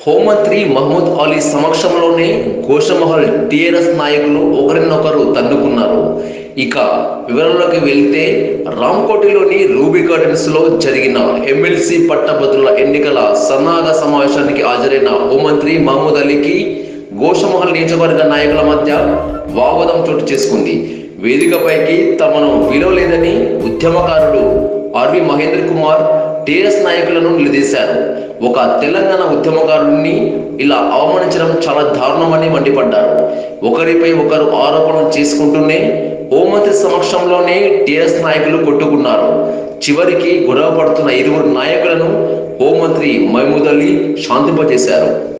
హోంమంత్రి మహమూద్ అలీ సమక్షంలోనే గోషమహల్ టిఆర్ఎస్ నాయకులు ఒకరినొకరు తన్నుకున్నారు ఇక వివరాల్లోకి వెళ్తే రామ్కోటిలోని రూబీ గార్డెన్స్ లో జరిగిన ఎమ్మెల్సీ పట్టభద్రుల ఎన్నికల సన్నాహక సమావేశానికి హాజరైన హోంమంత్రి మహమూద్ అలీకి గోషమహల్ నియోజకవర్గ నాయకుల మధ్య వాగ్వాదం చోటు చేసుకుంది వేదికపైకి తమను పిలవలేదని ఉద్యమకారుడు ఆర్వి మహేంద్ర కుమార్ టీఆర్ఎస్ నాయకులను నిలదీశారు ఒక తెలంగాణ ఉద్యమకారుడిని ఇలా అవమానించడం చాలా దారుణమని మండిపడ్డారు ఒకరిపై ఒకరు ఆరోపణలు చేసుకుంటూనే హోంమంత్రి సమక్షంలోనే టీఆర్ఎస్ నాయకులు కొట్టుకున్నారు చివరికి గొడవ పడుతున్న ఇరువురు నాయకులను హోంమంత్రి మహమూద్ అలీ శాంతింపజేశారు